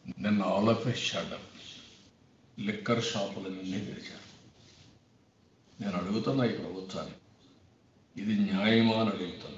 నిన్న all of a shutter liquor షాపులన్నీ తెరిచారు నేను అడుగుతున్నా ఈ ప్రభుత్వాన్ని ఇది న్యాయమా అని అడుగుతున్నా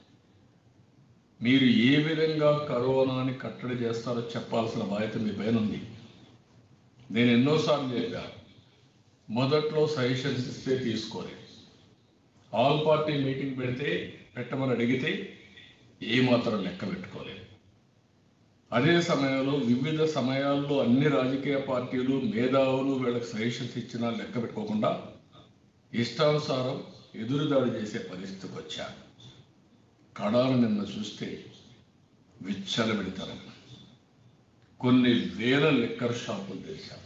మీరు ఏ విధంగా కరోనాని కట్టడి చేస్తారో చెప్పాల్సిన బాధ్యత మీ పైన ఉంది నేను ఎన్నోసార్లు చెప్పా మొదట్లో సజెషన్స్ ఇస్తే తీసుకోలేదు ఆల్ పార్టీ మీటింగ్ పెడితే పెట్టమని అడిగితే ఏమాత్రం లెక్క పెట్టుకోలేదు అదే సమయంలో వివిధ సమయాల్లో అన్ని రాజకీయ పార్టీలు మేధావులు వీళ్ళకి సజెషన్స్ ఇచ్చినా లెక్క పెట్టుకోకుండా ఇష్టానుసారం ఎదురుదాడి చేసే పరిస్థితికి వచ్చారు కడాను నిన్న చూస్తే విచ్చలబెడతారు కొన్ని వేల లిక్కర్ షాపులు తెరిచారు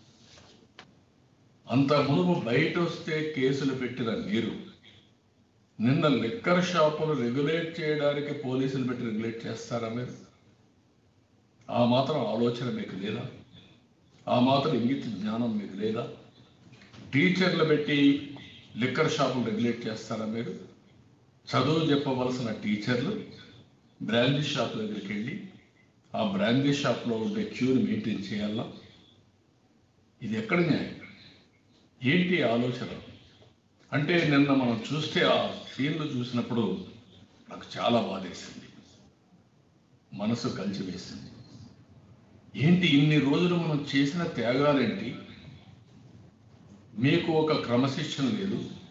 అంత మునుపు బయట వస్తే కేసులు పెట్టిన మీరు నిన్న లిక్కర్ షాపులు రెగ్యులేట్ చేయడానికి పోలీసులు పెట్టి రెగ్యులేట్ చేస్తారా మీరు ఆ మాత్రం ఆలోచన మీకు లేదా ఆ మాత్రం ఇంగిత జ్ఞానం మీకు లేదా టీచర్లు పెట్టి లిక్కర్ షాపులు రెగ్యులేట్ చేస్తారా మీరు చదువు చెప్పవలసిన టీచర్లు బ్రాందీ షాప్ దగ్గరికి వెళ్ళి ఆ బ్రాందీ షాప్లో ఉండే క్యూని మెయింటైన్ చేయాలా ఇది ఎక్కడ న్యాయం ఏంటి ఆలోచన అంటే నిన్న మనం చూస్తే ఆ సీన్లు చూసినప్పుడు నాకు చాలా బాధేసింది మనసు కలిచివేసింది ఏంటి ఇన్ని రోజులు మనం చేసిన త్యాగాలేంటి మీకు ఒక క్రమశిక్షణ లేదు